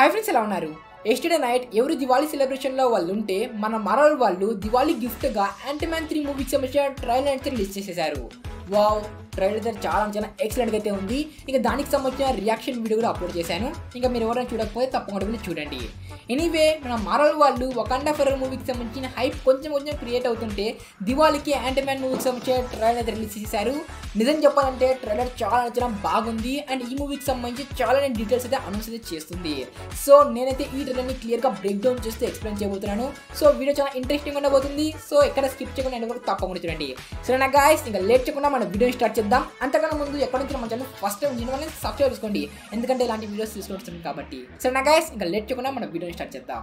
hi friends ఎలా ఉన్నారు yesterday night ఎవరి దివాళీ సెలబ్రేషన్లో వాళ్ళు ఉంటే మన మరల్ వాళ్ళు దివాళీ గిఫ్ట్గా మ్యాన్ త్రీ మూవీకి సంబంధించిన ట్రైలర్ అయితే రిలీజ్ చేసేసారు వావ్ ట్రైలర్ అయితే చాలా చాలా ఎక్సలెంట్గా అయితే ఉంది ఇంకా దానికి సంబంధించిన రియాక్షన్ వీడియో కూడా అప్లోడ్ చేశాను ఇంకా మీరు ఎవరైనా చూడకపోతే తప్పకుండా వెళ్ళి చూడండి ఎనీవే మన మరల్ వాళ్ళు వకండా ఫెరర్ మూవీకి సంబంధించిన హైప్ కొంచెం కొంచెం క్రియేట్ అవుతుంటే దివాళీకి మ్యాన్ మూవీకి సంబంధించిన ట్రైలర్ అయితే రిలీజ్ చేశారు నిజం చెప్పాలంటే ట్రైలర్ చాలా చాలా బాగుంది అండ్ ఈ మూవీకి సంబంధించి చాలా నేను డీటెయిల్స్ అయితే అనౌన్స్ అయితే చేస్తుంది సో నేనైతే ఈ ట్రైలర్ని క్లియర్గా బ్రేక్ డౌన్ చేస్తే ఎక్స్ప్లెయిన్ చేయబోతున్నాను సో వీడియో చాలా ఇంట్రెస్టింగ్ ఉండబోతుంది సో ఎక్కడ స్కిప్ చేయకుండా ఎండ్ వరకు తప్పకుండా చూడండి సో నా గాయస్ ఇంకా లేట్ చేయకుండా మన వీడియోని స్టార్ట్ చేద్దాం అంతకన్నా ముందు ఎక్కడ నుంచి మన ఛానల్ ఫస్ట్ టైం దీని వల్ల సబ్స్క్రైబ్ చేసుకోండి ఎందుకంటే ఇలాంటి వీడియోస్ తీసుకొస్తుంది కాబట్టి సో నా గాయస్ ఇంకా లేట్ చేయకుండా మన వీడియోని స్టార్ట్ చేద్దాం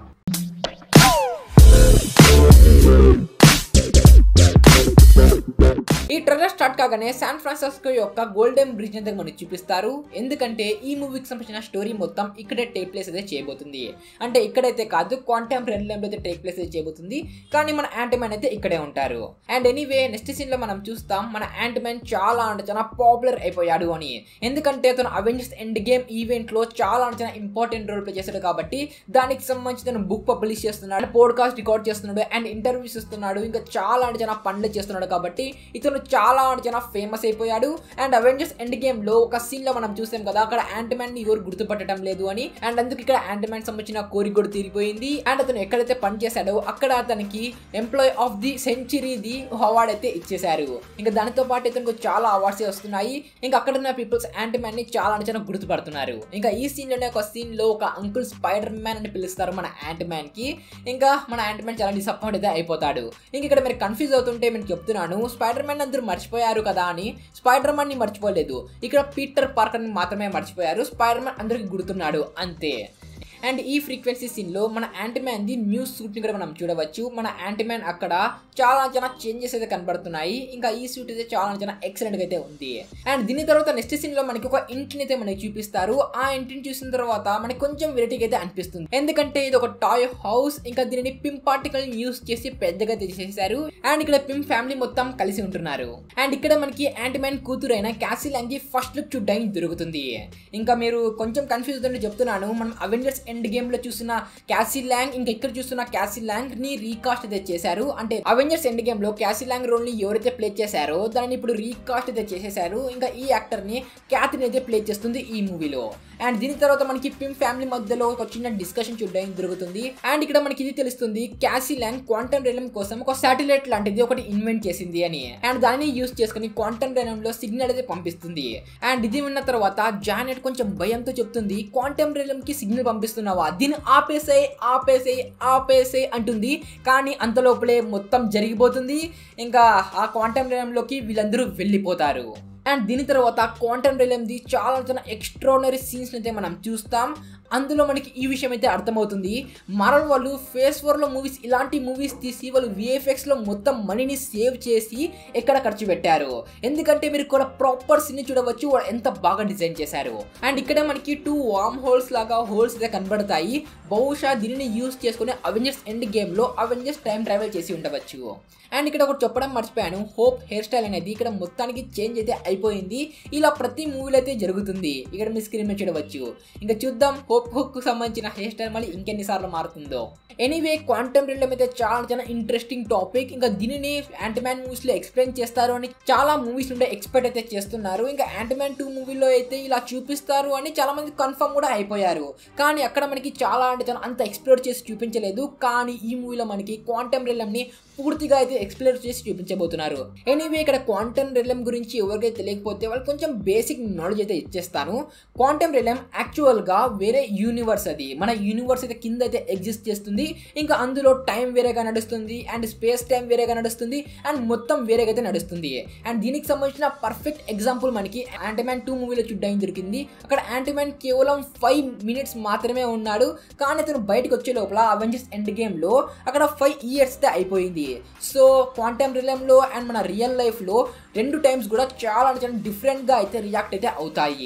ఈ ట్రైలర్ స్టార్ట్ కాగానే శాన్ ఫ్రాన్సిస్కో యొక్క గోల్డెన్ బ్రిడ్జ్ అయితే మనకి చూపిస్తారు ఎందుకంటే ఈ మూవీకి సంబంధించిన స్టోరీ మొత్తం ఇక్కడే టేక్ ప్లేస్ అయితే చేయబోతుంది అంటే ఇక్కడైతే కాదు క్వాంటమ్ లో అయితే టేక్ ప్లేస్ అయితే చేయబోతుంది కానీ మన మ్యాన్ అయితే ఇక్కడే ఉంటారు అండ్ ఎనీవే నెక్స్ట్ సీన్ లో మనం చూస్తాం మన మ్యాన్ చాలా అంటే చాలా పాపులర్ అయిపోయాడు అని ఎందుకంటే తను అవెంజర్స్ ఎండ్ గేమ్ ఈవెంట్ లో చాలా అంటే చాలా ఇంపార్టెంట్ రోల్ ప్లే చేశాడు కాబట్టి దానికి సంబంధించి తను బుక్ పబ్లిష్ చేస్తున్నాడు పోడ్కాస్ట్ రికార్డ్ చేస్తున్నాడు అండ్ ఇంటర్వ్యూస్ ఇస్తున్నాడు ఇంకా చాలా అంటే చాలా పనులు చేస్తున్నాడు కాబట్టి ఇతను చాలా అంటే చాలా ఫేమస్ అయిపోయాడు అండ్ అవెంజర్స్ ఎండ్ గేమ్ లో ఒక సీన్ లో మనం చూసాం కదా అక్కడ మ్యాన్ ని ఎవరు గుర్తుపట్టడం లేదు అని అండ్ అందుకు ఇక్కడ మ్యాన్ సంబంధించిన కోరిక కూడా తీరిపోయింది అండ్ అతను ఎక్కడైతే పని చేశాడో అక్కడ అతనికి employee of the century the award అయితే ఇచ్చేశారు ఇంకా దానితో పాటు ఇతనికి చాలా అవార్డ్స్ వస్తున్నాయి ఇంకా అక్కడ ఉన్న పీపుల్స్ మ్యాన్ ని చాలా అంటే చాలా గుర్తుపడుతున్నారు ఇంకా ఈ సీన్ లోనే ఒక సీన్ లో ఒక అంకుల్ స్పైడర్ మ్యాన్ అని పిలుస్తారు మన మ్యాన్ కి ఇంకా మన మ్యాన్ చాలా డిసప్పాయింట్ అయితే అయిపోతాడు ఇంక ఇక్కడ మీరు కన్ఫ్యూజ్ అవుతుంటే నేను చెప్తున్నాను స్పైడర్ మ్యాన్ అందరూ మర్చిపోయారు కదా అని స్పైడర్ మ్యాన్ ని మర్చిపోలేదు ఇక్కడ పీటర్ పార్కర్ ని మాత్రమే మర్చిపోయారు స్పైడర్ మ్యాన్ అందరికి గుర్తున్నాడు అంతే అండ్ ఈ ఫ్రీక్వెన్సీ సీన్లో మన మ్యాన్ ది న్యూ సూట్ని కూడా మనం చూడవచ్చు మన మ్యాన్ అక్కడ చాలా చాలా చేంజెస్ అయితే కనబడుతున్నాయి ఇంకా ఈ సూట్ అయితే చాలా చాలా ఎక్సలెంట్గా అయితే ఉంది అండ్ దీని తర్వాత నెక్స్ట్ సీన్లో మనకి ఒక ఇంటిని అయితే మనకి చూపిస్తారు ఆ ఇంటిని చూసిన తర్వాత మనకి కొంచెం వెరైటీగా అయితే అనిపిస్తుంది ఎందుకంటే ఇది ఒక టాయ్ హౌస్ ఇంకా దీనిని పిమ్ పార్టికల్ యూస్ చేసి పెద్దగా చేసేసారు అండ్ ఇక్కడ పిమ్ ఫ్యామిలీ మొత్తం కలిసి ఉంటున్నారు అండ్ ఇక్కడ మనకి మ్యాన్ కూతురు అయిన క్యాసిల్ అంగి ఫస్ట్ లుక్ చూడడానికి దొరుకుతుంది ఇంకా మీరు కొంచెం కన్ఫ్యూజ్ అవుతుంటే చెప్తున్నాను మనం అవెంజర్స్ ఎండ్ గేమ్ లో చూసిన క్యాసీ ల్యాంగ్ ఇంకా ఇక్కడ చూస్తున్న క్యాసీ ల్యాంగ్ ని రీకాస్ట్ అయితే చేశారు అంటే అవెంజర్స్ ఎండ్ గేమ్ లో క్యాసీ ల్యాంగ్ రోల్ ని ఎవరైతే ప్లే చేశారో దాన్ని ఇప్పుడు రీకాస్ట్ అయితే చేసేసారు ఇంకా ఈ యాక్టర్ ని క్యాథిన్ అయితే ప్లే చేస్తుంది ఈ మూవీలో అండ్ దీని తర్వాత మనకి పిమ్ ఫ్యామిలీ మధ్యలో ఒక చిన్న డిస్కషన్ చూడడానికి జరుగుతుంది అండ్ ఇక్కడ మనకి ఇది తెలుస్తుంది క్యాసీ ల్యాంగ్ క్వాంటమ్ రేలం కోసం ఒక శాటిలైట్ లాంటిది ఒకటి ఇన్వెంట్ చేసింది అని అండ్ దాన్ని యూస్ చేసుకుని క్వాంటమ్ రేలం లో సిగ్నల్ అయితే పంపిస్తుంది అండ్ ఇది విన్న తర్వాత జానెట్ కొంచెం భయంతో చెప్తుంది క్వాంటమ్ రేలం కి సిగ్నల్ పంపిస్తున్నావా దీన్ని ఆపేసేయ్ ఆపేసేయ్ ఆపేసేయ్ అంటుంది కానీ అంతలోపలే మొత్తం జరిగిపోతుంది ఇంకా ఆ క్వాంటమ్ రేలంలోకి వీళ్ళందరూ వెళ్ళిపోతారు అండ్ దీని తర్వాత క్వాంటమ్ ది చాలా చాలా ఎక్స్ట్రానరీ సీన్స్ అయితే మనం చూస్తాం అందులో మనకి ఈ విషయం అయితే అర్థమవుతుంది మరల్ వాళ్ళు ఫేస్ ఫోర్లో మూవీస్ ఇలాంటి మూవీస్ తీసి వాళ్ళు విఎఫ్ఎక్స్లో మొత్తం మనీని సేవ్ చేసి ఎక్కడ ఖర్చు పెట్టారు ఎందుకంటే మీరు కూడా ప్రాపర్ సీన్ చూడవచ్చు వాళ్ళు ఎంత బాగా డిజైన్ చేశారు అండ్ ఇక్కడ మనకి టూ వామ్ హోల్స్ లాగా హోల్స్ అయితే కనబడతాయి బహుశా దీనిని యూస్ చేసుకుని అవెంజర్స్ ఎండ్ గేమ్లో అవెంజర్స్ టైం ట్రావెల్ చేసి ఉండవచ్చు అండ్ ఇక్కడ ఒకటి చెప్పడం మర్చిపోయాను హోప్ హెయిర్ స్టైల్ అనేది ఇక్కడ మొత్తానికి చేంజ్ అయితే అయిపోయింది ఇలా ప్రతి మూవీలో అయితే జరుగుతుంది ఇక్కడ మీ స్క్రీన్ మీద చూడవచ్చు ఇంకా చూద్దాం హోప్ హుక్ సంబంధించిన హెయిర్ స్టైల్ మళ్ళీ ఇంకెన్నిసార్లు మారుతుందో ఎనీవే క్వాంటమ్ రిల్లం అయితే చాలా చాలా ఇంట్రెస్టింగ్ టాపిక్ ఇంకా దీనిని మ్యాన్ మూవీస్ లో ఎక్స్ప్లెయిన్ చేస్తారు అని చాలా మూవీస్ నుండి ఎక్స్పెక్ట్ అయితే చేస్తున్నారు ఇంకా మ్యాన్ టూ మూవీలో అయితే ఇలా చూపిస్తారు అని చాలా మంది కన్ఫర్మ్ కూడా అయిపోయారు కానీ అక్కడ మనకి చాలా అంటే చాలా అంత ఎక్స్ప్లోర్ చేసి చూపించలేదు కానీ ఈ మూవీలో మనకి క్వాంటమ్ రిల్లం ని పూర్తిగా అయితే ఎక్స్ప్లోర్ చేసి చూపించబోతున్నారు ఎనీవే ఇక్కడ క్వాంటమ్ రిలం గురించి ఎవరికైతే తెలియకపోతే వాళ్ళు కొంచెం బేసిక్ నాలెడ్జ్ అయితే ఇచ్చేస్తాను క్వాంటమ్ రిలం యాక్చువల్గా వేరే యూనివర్స్ అది మన యూనివర్స్ అయితే కింద అయితే ఎగ్జిస్ట్ చేస్తుంది ఇంకా అందులో టైం వేరేగా నడుస్తుంది అండ్ స్పేస్ టైం వేరేగా నడుస్తుంది అండ్ మొత్తం వేరేగా అయితే నడుస్తుంది అండ్ దీనికి సంబంధించిన పర్ఫెక్ట్ ఎగ్జాంపుల్ మనకి యాంటీమ్యాన్ టూ మూవీలో చూడడానికి దొరికింది అక్కడ యాంటీమ్యాన్ కేవలం ఫైవ్ మినిట్స్ మాత్రమే ఉన్నాడు కానీ అతను బయటకు వచ్చే లోపల అవెంజర్స్ ఎండ్ గేమ్లో అక్కడ ఫైవ్ ఇయర్స్ అయితే అయిపోయింది సో క్వాంటమ్ రిలంలో అండ్ మన రియల్ లైఫ్లో రెండు టైమ్స్ కూడా చాలా చాలా డిఫరెంట్గా అయితే రియాక్ట్ అయితే అవుతాయి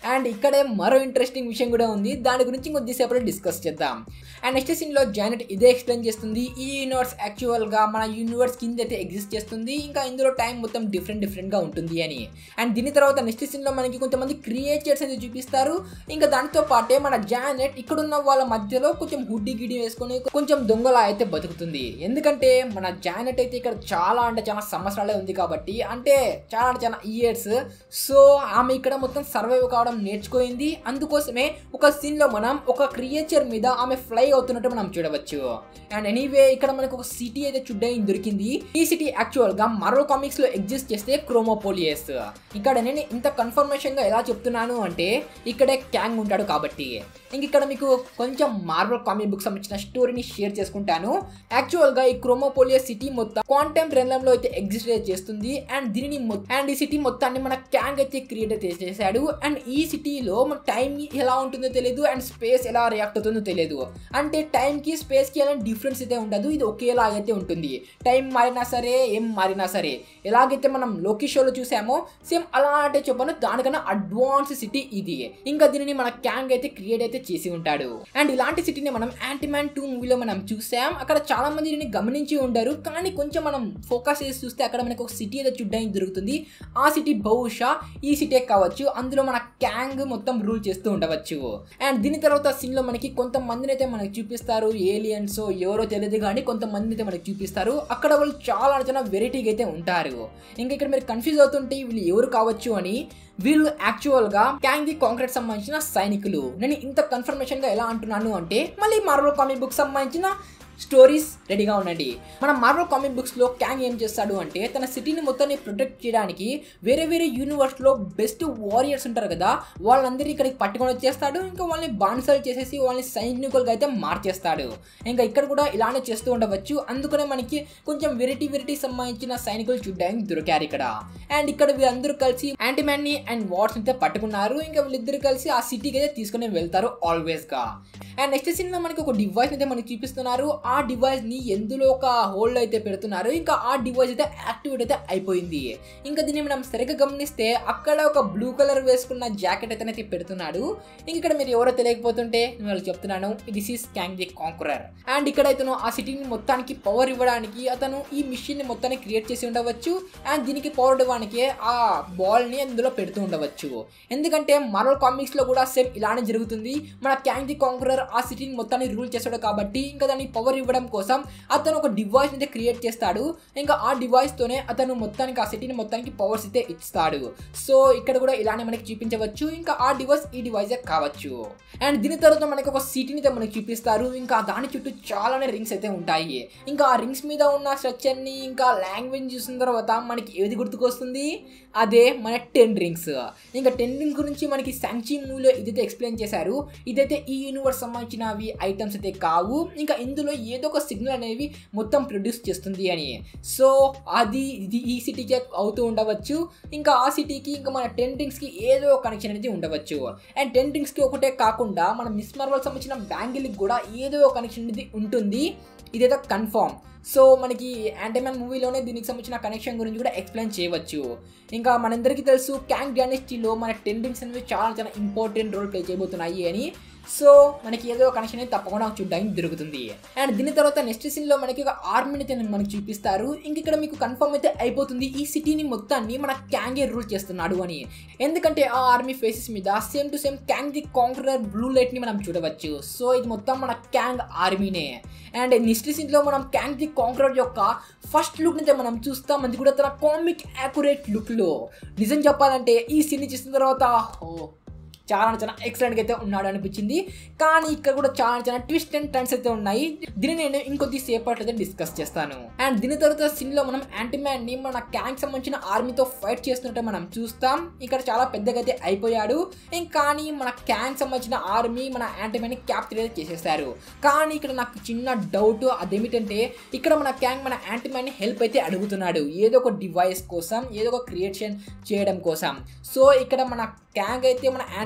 అండ్ ఇక్కడే మరో ఇంట్రెస్టింగ్ విషయం కూడా ఉంది దాని గురించి కొద్దిసేపట్లో డిస్కస్ చేద్దాం అండ్ నెక్స్ట్ సీన్లో జానెట్ ఇదే ఎక్స్ప్లెయిన్ చేస్తుంది ఈ యూనివర్స్ యాక్చువల్గా మన యూనివర్స్ కింద అయితే ఎగ్జిస్ట్ చేస్తుంది ఇంకా ఇందులో టైం మొత్తం డిఫరెంట్ డిఫరెంట్గా ఉంటుంది అని అండ్ దీని తర్వాత నెక్స్ట్ సీన్లో మనకి కొంతమంది క్రియేచర్స్ అయితే చూపిస్తారు ఇంకా దానితో పాటే మన జానెట్ ఇక్కడున్న వాళ్ళ మధ్యలో కొంచెం హుడ్డి గిడి వేసుకొని కొంచెం దొంగలా అయితే బతుకుతుంది ఎందుకంటే మన జానెట్ అయితే ఇక్కడ చాలా అంటే చాలా సంవత్సరాలే ఉంది కాబట్టి అంటే చాలా అంటే చాలా ఇయర్స్ సో ఆమె ఇక్కడ మొత్తం సర్వైవ్ కావడం నేర్చుకోయింది అందుకోసమే ఒక సీన్ లో మనం ఒక క్రియేచర్ మీద ఆమె ఫ్లై అవుతున్నట్టు మనం చూడవచ్చు అండ్ ఎనీవే ఇక్కడ మనకు ఒక సిటీ అయితే చూడడానికి దొరికింది ఈ సిటీ యాక్చువల్ గా మరో కామిక్స్ లో ఎగ్జిస్ట్ చేస్తే క్రోమోపోలియస్ ఇక్కడ నేను ఇంత కన్ఫర్మేషన్ గా ఎలా చెప్తున్నాను అంటే ఇక్కడే క్యాంగ్ ఉంటాడు కాబట్టి ఇంక ఇక్కడ మీకు కొంచెం మార్వల్ కామిక్ బుక్ సంబంధించిన స్టోరీని షేర్ చేసుకుంటాను యాక్చువల్ గా ఈ క్రోమోపోలియస్ సిటీ మొత్తం క్వాంటమ్ లో అయితే ఎగ్జిస్ట్ చేస్తుంది అండ్ దీనిని అండ్ ఈ సిటీ మొత్తాన్ని మన క్యాంగ్ అయితే క్రియేట్ అయితే చేశాడు అండ్ ఈ సిటీలో మన టైం ఎలా ఉంటుందో తెలియదు అండ్ స్పేస్ ఎలా రియాక్ట్ అవుతుందో తెలియదు అంటే టైం కి స్పేస్ కి అలాంటి డిఫరెన్స్ అయితే ఉండదు ఇది ఒకేలాగైతే ఉంటుంది టైం మారినా సరే ఏం మారినా సరే ఎలాగైతే మనం లోకి షోలో చూసామో సేమ్ అలా అంటే చెప్పను దానికన్నా అడ్వాన్స్ సిటీ ఇది ఇంకా దీనిని మన క్యాంగ్ అయితే క్రియేట్ అయితే చేసి ఉంటాడు అండ్ ఇలాంటి సిటీని మనం యాంటీమ్యాన్ టూ మూవీలో మనం చూసాం అక్కడ చాలా మంది దీన్ని గమనించి ఉండరు కానీ కొంచెం మనం ఫోకస్ చేసి చూస్తే అక్కడ మనకు ఒక సిటీ అయితే చూడడానికి దొరుకుతుంది ఆ సిటీ బహుశా ఈ సిటీ కావచ్చు అందులో మన క్యాంగ్ మొత్తం రూల్ చేస్తూ ఉండవచ్చు అండ్ దీని తర్వాత సీన్ లో మనకి కొంతమందిని అయితే మనకి చూపిస్తారు ఏలియన్స్ ఎవరో తెలియదు కానీ కొంతమందిని అయితే మనకి చూపిస్తారు అక్కడ వాళ్ళు చాలా చాలా వెరైటీగా అయితే ఉంటారు ఇంకా ఇక్కడ మీరు కన్ఫ్యూజ్ అవుతుంటే వీళ్ళు ఎవరు కావచ్చు అని వీళ్ళు యాక్చువల్గా క్యాంగ్ ది కాంక్రీట్ సంబంధించిన సైనికులు నేను ఇంత కన్ఫర్మేషన్గా ఎలా అంటున్నాను అంటే మళ్ళీ మార్వల్ కామిక్ బుక్ సంబంధించిన స్టోరీస్ రెడీగా ఉండండి మన మార్వల్ కామిక్ బుక్స్లో క్యాంగ్ ఏం చేస్తాడు అంటే తన సిటీని మొత్తాన్ని ప్రొటెక్ట్ చేయడానికి వేరే వేరే యూనివర్స్లో బెస్ట్ వారియర్స్ ఉంటారు కదా వాళ్ళందరినీ ఇక్కడికి పట్టుకొని వచ్చేస్తాడు ఇంకా వాళ్ళని బానిసలు చేసేసి వాళ్ళని సైనికులుగా అయితే మార్చేస్తాడు ఇంకా ఇక్కడ కూడా ఇలానే చేస్తూ ఉండవచ్చు అందుకనే మనకి కొంచెం వెరైటీ వెరైటీ సంబంధించిన సైనికులు చూడడానికి దొరికారు ఇక్కడ అండ్ ఇక్కడ వీళ్ళందరూ కలిసి యాంటీమ్యాన్ ని అండ్ వాట్స్ అయితే పట్టుకున్నారు ఇంకా వీళ్ళిద్దరు కలిసి ఆ సిటీకి అయితే తీసుకుని వెళ్తారు ఆల్వేస్ గా అండ్ నెక్స్ట్ సీన్ లో మనకి ఒక డివైస్ అయితే మనకి చూపిస్తున్నారు ఆ డివైస్ ని ఎందులో ఒక హోల్డ్ అయితే పెడుతున్నారు ఇంకా ఆ డివైస్ అయితే యాక్టివేట్ అయితే అయిపోయింది ఇంకా దీన్ని మనం సరిగ్గా గమనిస్తే అక్కడ ఒక బ్లూ కలర్ వేసుకున్న జాకెట్ అయితే పెడుతున్నాడు ఇంక ఇక్కడ మీరు ఎవరో తెలియకపోతుంటే నేను వాళ్ళకి చెప్తున్నాను this is Kang the conqueror and ఇక్కడ ఇతను ఆ సిటీని మొత్తానికి పవర్ ఇవ్వడానికి అతను ఈ మిషన్ ని మొత్తాన్ని క్రియేట్ చేసి ఉండవచ్చు అండ్ దీనికి పవర్ ఇవ్వడానికి ఆ బాల్ ని అందులో పెడుతూ ఉండవచ్చు ఎందుకంటే మరో కామిక్స్ లో కూడా సేమ్ ఇలానే జరుగుతుంది మన క్యాంగ్ ది కాంకురర్ ఆ సిటీని మొత్తాన్ని రూల్ చేస్తాడు కాబట్టి ఇంకా దానికి పవర్ ఇవ్వడం కోసం అతను ఒక డివైస్ అయితే క్రియేట్ చేస్తాడు ఇంకా ఆ డివైస్ తోనే అతను మొత్తానికి ఆ సిటీని మొత్తానికి పవర్స్ అయితే ఇస్తాడు సో ఇక్కడ కూడా ఇలానే మనకి చూపించవచ్చు ఇంకా ఆ డివైస్ ఈ డివైజే కావచ్చు అండ్ దీని తర్వాత మనకి ఒక సిటీని అయితే మనకి చూపిస్తారు ఇంకా దాని చుట్టూ చాలానే రింగ్స్ అయితే ఉంటాయి ఇంకా ఆ రింగ్స్ మీద ఉన్న స్ట్రక్చర్ ని ఇంకా లాంగ్వేజ్ చూసిన తర్వాత మనకి ఏది గుర్తుకొస్తుంది అదే మన టెన్ రింగ్స్ ఇంకా టెన్ రింగ్స్ గురించి మనకి శాంక్చి మూవీలో ఇదైతే ఎక్స్ప్లెయిన్ చేశారు ఇదైతే ఈ యూనివర్స్ సంబంధించినవి ఐటమ్స్ అయితే కావు ఇంకా ఇందులో ఏదో ఒక సిగ్నల్ అనేవి మొత్తం ప్రొడ్యూస్ చేస్తుంది అని సో అది ఇది ఈ సిటీకి అవుతూ ఉండవచ్చు ఇంకా ఆ సిటీకి ఇంకా మన టెన్ రింగ్స్కి ఏదో ఒక కనెక్షన్ అనేది ఉండవచ్చు అండ్ టెన్ రింగ్స్కి ఒకటే కాకుండా మన మిస్ మార్వల్ సంబంధించిన బ్యాంగిల్కి కూడా ఏదో ఒక కనెక్షన్ అనేది ఉంటుంది ఇదైతే కన్ఫామ్ సో మనకి యాంటీమ్యాన్ మూవీలోనే దీనికి సంబంధించిన కనెక్షన్ గురించి కూడా ఎక్స్ప్లెయిన్ చేయవచ్చు ఇంకా మనందరికీ తెలుసు క్యాంగ్ డైనెస్టీలో మన టెన్ రింగ్స్ అనేవి చాలా చాలా ఇంపార్టెంట్ రోల్ ప్లే చేయబోతున్నాయి అని సో మనకి ఏదో కనెక్షన్ అయితే తప్పకుండా చూడడానికి దొరుకుతుంది అండ్ దీని తర్వాత నెక్స్ట్ సీన్ లో మనకి ఒక ఆర్మీని అయితే మనకి చూపిస్తారు ఇంక ఇక్కడ మీకు కన్ఫర్మ్ అయితే అయిపోతుంది ఈ సిటీని మొత్తాన్ని మన క్యాంగే రూల్ చేస్తున్నాడు అని ఎందుకంటే ఆ ఆర్మీ ఫేసెస్ మీద same to same Kang the conqueror blue light ని మనం చూడవచ్చు సో ఇది మొత్తం మన క్యాంగ్ ఆర్మీనే అండ్ నెక్స్ట్ సీన్ లో మనం క్యాంగ్ ది కాంక్రర్ యొక్క ఫస్ట్ లుక్ అయితే మనం చూస్తాం అది కూడా తన కామిక్ యాక్యురేట్ లుక్ లో నిజం చెప్పాలంటే ఈ సీన్ చూసిన తర్వాత ఓ చాలా చాలా ఎక్సలెంట్గా అయితే ఉన్నాడు అనిపించింది కానీ ఇక్కడ కూడా చాలా చాలా ట్విస్ట్ అండ్ టర్న్స్ అయితే ఉన్నాయి దీన్ని నేను ఇంకొద్ది సేపట్లో అయితే డిస్కస్ చేస్తాను అండ్ దీని తర్వాత సీన్ లో మనం యాంటీమ్యాన్ ని మన క్యాంక్ సంబంధించిన ఆర్మీతో ఫైట్ చేస్తున్నట్టు మనం చూస్తాం ఇక్కడ చాలా పెద్దగా అయితే అయిపోయాడు ఇంక కానీ మన క్యాంక్ సంబంధించిన ఆర్మీ మన యాంటీమ్యాన్ ని క్యాప్చర్ అయితే చేసేసారు కానీ ఇక్కడ నాకు చిన్న డౌట్ అదేమిటంటే ఇక్కడ మన క్యాంగ్ మన యాంటీమ్యాన్ ని హెల్ప్ అయితే అడుగుతున్నాడు ఏదో ఒక డివైస్ కోసం ఏదో ఒక క్రియేషన్ చేయడం కోసం సో ఇక్కడ మన క్యాంగ్ అయితే మన యాంటీ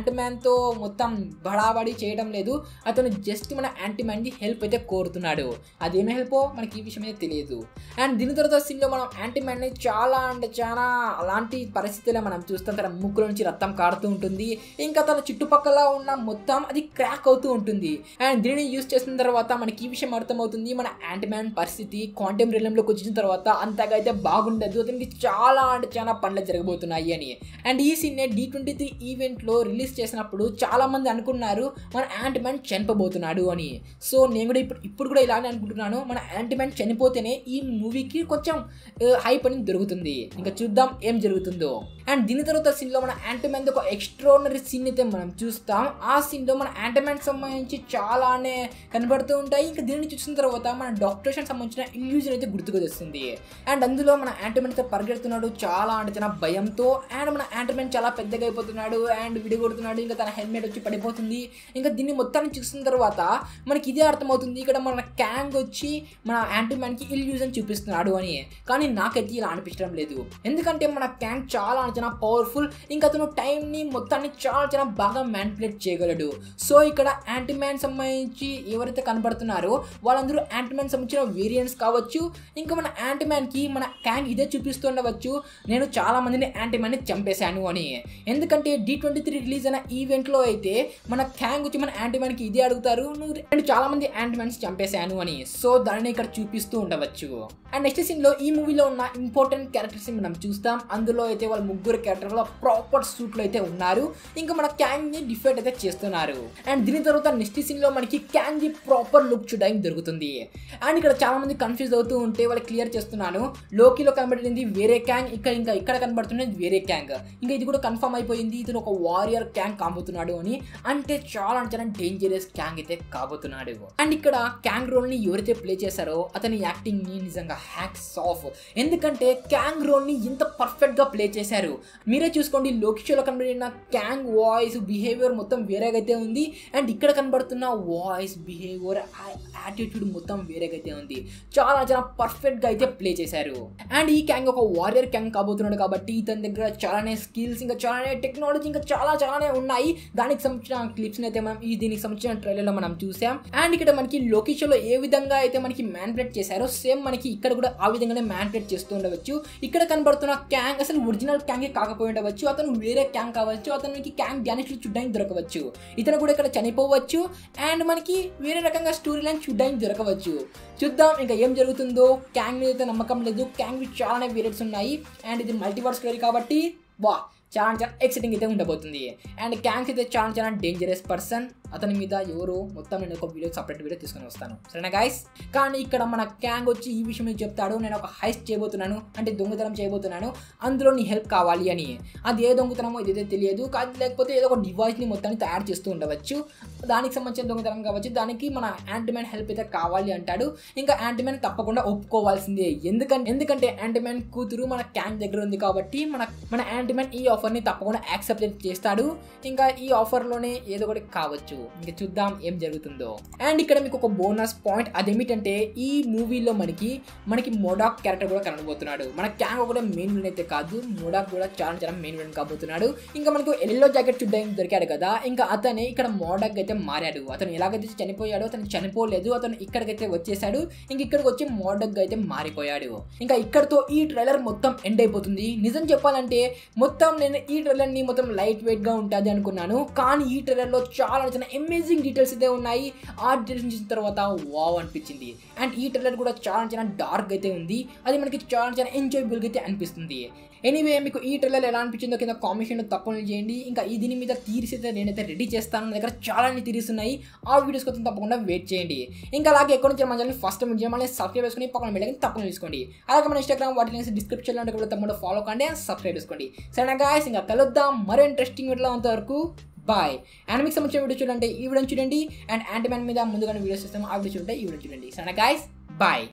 మ్యాన్తో మొత్తం బడాబడి చేయడం లేదు అతను జస్ట్ మన యాంటీ మ్యాన్కి హెల్ప్ అయితే కోరుతున్నాడు అదేమి హెల్ప్ మనకి ఈ విషయం అయితే తెలియదు అండ్ దీని తర్వాత సీన్లో మనం యాంటీ మ్యాన్ని చాలా అంటే చాలా అలాంటి పరిస్థితుల్లో మనం చూస్తాం తన ముక్కులో నుంచి రక్తం కారుతూ ఉంటుంది ఇంకా తన చుట్టుపక్కల ఉన్న మొత్తం అది క్రాక్ అవుతూ ఉంటుంది అండ్ దీనిని యూస్ చేసిన తర్వాత మనకి ఈ విషయం అర్థమవుతుంది మన యాంటీ మ్యాన్ పరిస్థితి క్వాంటమ్ రిలంలోకి వచ్చిన తర్వాత అంతగా అయితే బాగుండదు అతనికి చాలా అంటే చాలా పనులు జరగబోతున్నాయి అని అండ్ ఈ సీన్ డి ట్వంటీ త్రీ ఈవెంట్లో రిలీజ్ చేసినప్పుడు చాలా మంది అనుకున్నారు మన యాంటీ మ్యాన్ చనిపోబోతున్నాడు అని సో నేను కూడా ఇప్పుడు ఇప్పుడు కూడా ఇలానే అనుకుంటున్నాను మన యాంటీ మ్యాన్ చనిపోతేనే ఈ మూవీకి కొంచెం హైప్ అని దొరుకుతుంది ఇంకా చూద్దాం ఏం జరుగుతుందో అండ్ దీని తర్వాత సీన్లో మన యాంటీ మ్యాన్ ఒక ఎక్స్ట్రాడినరీ సీన్ అయితే మనం చూస్తాం ఆ సీన్లో మన యాంటీ మ్యాన్ సంబంధించి చాలానే కనబడుతూ ఉంటాయి ఇంకా దీనిని చూసిన తర్వాత మన డాక్టర్స్ సంబంధించిన ఇల్యూజన్ అయితే గుర్తుకు వస్తుంది అండ్ అందులో మన యాంటీ మ్యాన్ అయితే పరిగెడుతున్నాడు చాలా అంటే చాలా భయంతో అండ్ మన యాంటీ మ్యాన్ చాలా పెద్దగా అయిపోతున్నాడు అండ్ విడిగొడుతున్నాడు ఇంకా తన హెల్మెట్ వచ్చి పడిపోతుంది ఇంకా దీన్ని మొత్తాన్ని చూసిన తర్వాత మనకి ఇదే అర్థమవుతుంది ఇక్కడ మన క్యాంగ్ వచ్చి మన యాంటీ మ్యాన్కి ఇల్యూజన్ చూపిస్తున్నాడు అని కానీ నాకైతే ఇలా అనిపించడం లేదు ఎందుకంటే మన క్యాంగ్ చాలా చాలా పవర్ఫుల్ ఇంకా అతను టైంని మొత్తాన్ని చాలా చాలా బాగా మ్యానిపులేట్ చేయగలడు సో ఇక్కడ యాంటీ మ్యాన్ సంబంధించి ఎవరైతే కనబడుతున్నారో వాళ్ళందరూ యాంటీ మ్యాన్ సంబంధించిన వేరియంట్స్ కావచ్చు ఇంకా మన యాంటీ మ్యాన్కి మన క్యాంగ్ ఇదే చూపిస్తుండవచ్చు నేను చాలా మందిని యాంటీ మ్యాన్ని చంపేశాను అని ఎందుకంటే డి ట్వంటీ త్రీ రిలీజ్ అయిన ఈవెంట్లో అయితే మన క్యాంగ్ వచ్చి మన యాంటీ మ్యాన్కి ఇదే అడుగుతారు నువ్వు నేను చాలా మంది యాంటీ మ్యాన్స్ చంపేశాను అని సో దానిని ఇక్కడ చూపిస్తూ ఉండవచ్చు అండ్ నెక్స్ట్ సీన్లో ఈ మూవీలో ఉన్న ఇంపార్టెంట్ క్యారెక్టర్స్ మనం చూస్తాం అందులో అయితే వాళ్ళ ముగ్గురు క్యారెక్టర్ ప్రాపర్ సూట్లో అయితే ఉన్నారు ఇంకా మన క్యాంగ్ ని డిఫెక్ట్ అయితే చేస్తున్నారు అండ్ దీని తర్వాత నెక్స్ట్ సీన్ లో మనకి క్యాంగ్ ది ప్రాపర్ లుక్ చూడడానికి దొరుకుతుంది అండ్ ఇక్కడ చాలా మంది కన్ఫ్యూజ్ అవుతూ ఉంటే వాళ్ళు క్లియర్ చేస్తున్నాను లోకిలో కనబడింది వేరే క్యాంగ్ ఇక్కడ ఇంకా ఇక్కడ కనబడుతున్నది వేరే క్యాంగ్ ఇంకా ఇది కూడా కన్ఫర్మ్ అయిపోయింది ఇతను ఒక వారియర్ క్యాంగ్ కాబోతున్నాడు అని అంటే చాలా అంటే చాలా డేంజరస్ క్యాంగ్ అయితే కాబోతున్నాడు అండ్ ఇక్కడ క్యాంగ్ రోల్ ని ఎవరైతే ప్లే చేశారో అతని యాక్టింగ్ ని నిజంగా హ్యాక్స్ ఆఫ్ ఎందుకంటే క్యాంగ్ రోల్ ని ఇంత పర్ఫెక్ట్ గా ప్లే చేశారు మీరే చూసుకోండి లోకిషోలో కనబడిన క్యాంగ్ వాయిస్ బిహేవియర్ మొత్తం వేరేగా అయితే ఉంది అండ్ ఇక్కడ కనబడుతున్న వాయిస్ బిహేవియర్ యాటిట్యూడ్ మొత్తం వేరేగా అయితే ఉంది చాలా చాలా పర్ఫెక్ట్ గా అయితే ప్లే చేశారు అండ్ ఈ క్యాంగ్ ఒక వారియర్ క్యాంగ్ కాబోతున్నాడు కాబట్టి ఇతని దగ్గర చాలానే స్కిల్స్ ఇంకా చాలానే టెక్నాలజీ ఇంకా చాలా చాలానే ఉన్నాయి దానికి సంబంధించిన క్లిప్స్ అయితే మనం ఈ దీనికి సంబంధించిన ట్రైలర్ లో మనం చూసాం అండ్ ఇక్కడ మనకి లోకేషన్లో ఏ విధంగా అయితే మనకి మ్యాన్పులేట్ చేశారో సేమ్ మనకి ఇక్కడ కూడా ఆ విధంగానే మ్యాన్పులేట్ చేస్తూ ఉండవచ్చు ఇక్కడ కనబడుతున్న క్యాంగ్ అసలు ఒరిజినల్ క్యాంగే కాకపోయి ఉండవచ్చు అతను వేరే క్యాంగ్ కావచ్చు అతనికి క్యాంగ్ డ్యానిష్ చూడడానికి దొరకవచ్చు ఇతను కూడా ఇక్కడ చనిపోవచ్చు అండ్ మనకి వేరే రకంగా స్టోరీ లైన్ చూడడానికి దొరకవచ్చు చూద్దాం ఇంకా ఏం జరుగుతుందో క్యాంగ్ మీద అయితే నమ్మకం లేదు క్యాంగ్ చాలానే వేరియట్స్ ఉన్నాయి అండ్ ఇది మల్టీవర్స్ స్టోరీ కాబట్టి వా చాలా చాలా ఎక్సైటింగ్ అయితే ఉండబోతుంది అండ్ క్యాంగ్స్ అయితే చాలా చాలా డేంజరస్ పర్సన్ అతని మీద ఎవరు మొత్తం నేను ఒక వీడియో సపరేట్ వీడియో తీసుకొని వస్తాను సరేనా గాయస్ కానీ ఇక్కడ మన క్యాంగ్ వచ్చి ఈ విషయం మీద చెప్తాడు నేను ఒక హైస్ట్ చేయబోతున్నాను అంటే దొంగతనం చేయబోతున్నాను అందులో నీ హెల్ప్ కావాలి అని అది ఏ దొంగతనమో ఇదైతే తెలియదు కానీ లేకపోతే ఏదో ఒక డివైస్ని మొత్తాన్ని తయారు చేస్తూ ఉండవచ్చు దానికి సంబంధించిన దొంగతనం కావచ్చు దానికి మన యాంటీమ్యాన్ హెల్ప్ అయితే కావాలి అంటాడు ఇంకా యాంటీమ్యాన్ తప్పకుండా ఒప్పుకోవాల్సిందే ఎందుకంటే ఎందుకంటే యాంటీమ్యాన్ కూతురు మన క్యాంగ్ దగ్గర ఉంది కాబట్టి మన మన యాంటీమ్యాన్ ఈ ఆఫర్ని తప్పకుండా యాక్సెప్ట్ చేస్తాడు ఇంకా ఈ ఆఫర్లోనే ఏదో ఒకటి కావచ్చు ఇంకా చూద్దాం ఏం జరుగుతుందో అండ్ ఇక్కడ మీకు ఒక బోనస్ పాయింట్ అదేమిటంటే ఈ మూవీలో మనకి మనకి మోడాక్ క్యారెక్టర్ కూడా కనబోతున్నాడు మన క్యాంగ్ ఒకటే మెయిన్ విలన్ అయితే కాదు మోడాక్ కూడా చాలా చాలా మెయిన్ విలన్ కాబోతున్నాడు ఇంకా మనకు ఎల్లో జాకెట్ చూడడానికి దొరికాడు కదా ఇంకా అతనే ఇక్కడ మోడాక్ అయితే మారాడు అతను ఎలాగైతే చనిపోయాడో అతను చనిపోలేదు అతను ఇక్కడికైతే వచ్చేసాడు ఇంక ఇక్కడికి వచ్చి మోడక్ అయితే మారిపోయాడు ఇంకా ఇక్కడతో ఈ ట్రైలర్ మొత్తం ఎండ్ అయిపోతుంది నిజం చెప్పాలంటే మొత్తం నేను ఈ ట్రైలర్ ని మొత్తం లైట్ వెయిట్ గా ఉంటుంది అనుకున్నాను కానీ ఈ ట్రైలర్ లో చాలా చిన్న అమేజింగ్ డీటెయిల్స్ అయితే ఉన్నాయి ఆ డీటెయిల్స్ చూసిన తర్వాత వావ్ అనిపించింది అండ్ ఈ ట్రైలర్ కూడా చాలా చాలా డార్క్ అయితే ఉంది అది మనకి చాలా చాలా ఎంజాయబుల్ అయితే అనిపిస్తుంది ఎనీవే మీకు ఈ ట్రైలర్ ఎలా అనిపించిందో కింద కామెంట్ తప్పకుండా చేయండి ఇంకా ఈ దీని మీద తీరిసి అయితే నేనైతే రెడీ చేస్తాను నా దగ్గర చాలా తీరిసి ఉన్నాయి ఆ వీడియోస్ కోసం తప్పకుండా వెయిట్ చేయండి ఇంకా అలాగే ఎక్కడి నుంచి మన ఛానల్ ఫస్ట్ టైం మళ్ళీ సబ్స్క్రైబ్ చేసుకుని పక్కన వెళ్ళి తప్పకుండా తీసుకోండి అలాగే మన ఇన్స్టాగ్రామ్ వాటి లింక్స్ డిస్క్రిప్షన్లో ఉంటే కూడా తప్పకుండా ఫాలో కండి సబ్స్క్రైబ్ చేసుకోండి సరేనా గాయస్ ఇంకా కలుద్దాం మరో ఇంట్రెస్టింగ్ వీడియో అంతవరకు బాయ్ అండ్ మీకు సంబంధించిన వీడియో చూడండి ఈ వీడియో చూడండి అండ్ యాంటీమ్యాన్ మీద ముందుగానే వీడియోస్ ఇస్తాము ఆ వీడియో చూడండి ఈ వీడియో చూడండి సరేనా గాయస్ బాయ్